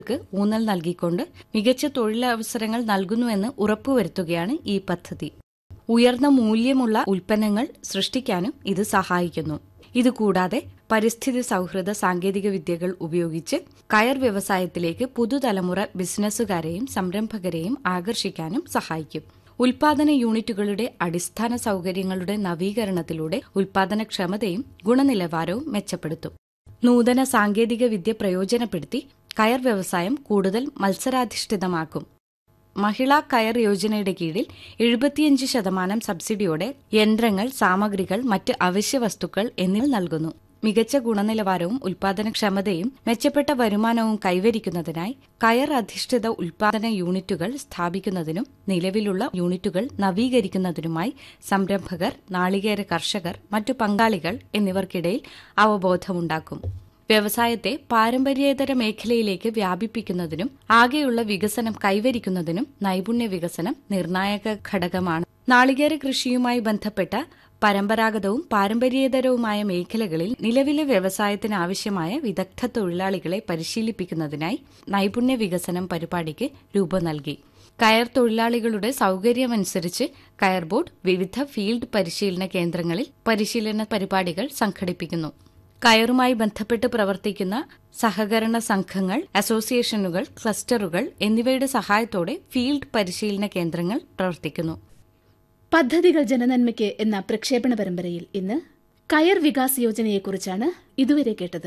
ക്ക് ഊന്നൽ നൽകിക്കൊണ്ട് മികച്ച തൊഴിലവസരങ്ങൾ നൽകുന്നുവെന്ന് ഉറപ്പുവരുത്തുകയാണ് ഈ പദ്ധതി ഉയർന്ന മൂല്യമുള്ള ഉൽപ്പന്നങ്ങൾ സൃഷ്ടിക്കാനും ഇത് സഹായിക്കുന്നു ഇതുകൂടാതെ പരിസ്ഥിതി സൌഹൃദ സാങ്കേതിക വിദ്യകൾ ഉപയോഗിച്ച് കയർ വ്യവസായത്തിലേക്ക് പുതുതലമുറ ബിസിനസ്സുകാരെയും സംരംഭകരെയും ആകർഷിക്കാനും സഹായിക്കും ഉൽപാദന യൂണിറ്റുകളുടെ അടിസ്ഥാന സൌകര്യങ്ങളുടെ നവീകരണത്തിലൂടെ ഉൽപാദനക്ഷമതയും ഗുണനിലവാരവും മെച്ചപ്പെടുത്തും നൂതന സാങ്കേതിക വിദ്യ പ്രയോജനപ്പെടുത്തി കയർ വ്യവസായം കൂടുതൽ മത്സരാധിഷ്ഠിതമാക്കും മഹിളാ കയർ യോജനയുടെ കീഴിൽ എഴുപത്തിയഞ്ച് ശതമാനം സബ്സിഡിയോടെ യന്ത്രങ്ങൾ സാമഗ്രികൾ മറ്റ് അവശ്യ വസ്തുക്കൾ എന്നിവ നൽകുന്നു മികച്ച ഗുണനിലവാരവും ഉൽപാദനക്ഷമതയും മെച്ചപ്പെട്ട വരുമാനവും കൈവരിക്കുന്നതിനായി കയർ അധിഷ്ഠിത ഉൽപാദന യൂണിറ്റുകൾ സ്ഥാപിക്കുന്നതിനും നിലവിലുള്ള യൂണിറ്റുകൾ നവീകരിക്കുന്നതിനുമായി സംരംഭകർ നാളികേര കർഷകർ മറ്റു പങ്കാളികൾ എന്നിവർക്കിടയിൽ അവബോധമുണ്ടാക്കും വ്യവസായത്തെ പാരമ്പര്യേതര മേഖലയിലേക്ക് വ്യാപിപ്പിക്കുന്നതിനും ആകെയുള്ള വികസനം കൈവരിക്കുന്നതിനും നൈപുണ്യ വികസനം നിർണായക ഘടകമാണ് നാളികേര കൃഷിയുമായി ബന്ധപ്പെട്ട പരമ്പരാഗതവും പാരമ്പര്യേതരവുമായ മേഖലകളിൽ നിലവിലെ വ്യവസായത്തിന് ആവശ്യമായ വിദഗ്ധ തൊഴിലാളികളെ പരിശീലിപ്പിക്കുന്നതിനായി നൈപുണ്യ വികസനം പരിപാടിക്ക് രൂപം നൽകി കയർ തൊഴിലാളികളുടെ സൌകര്യമനുസരിച്ച് കയർ ബോർഡ് വിവിധ ഫീൽഡ് പരിശീലന കേന്ദ്രങ്ങളിൽ പരിശീലന പരിപാടികൾ സംഘടിപ്പിക്കുന്നു കയറുമായി ബന്ധപ്പെട്ട് പ്രവർത്തിക്കുന്ന സഹകരണ സംഘങ്ങൾ അസോസിയേഷനുകൾ ക്ലസ്റ്ററുകൾ എന്നിവയുടെ സഹായത്തോടെ ഫീൽഡ് പരിശീലന കേന്ദ്രങ്ങൾ പ്രവർത്തിക്കുന്നു പദ്ധതികൾ ജനനന്മയ്ക്ക് എന്ന പ്രക്ഷേപണ പരമ്പരയിൽ ഇന്ന് കയർ വികാസ് യോജനയെക്കുറിച്ചാണ് ഇതുവരെ കേട്ടത്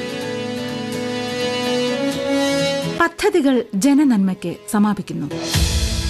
പദ്ധതികൾ ജനനന്മയ്ക്ക് സമാപിക്കുന്നു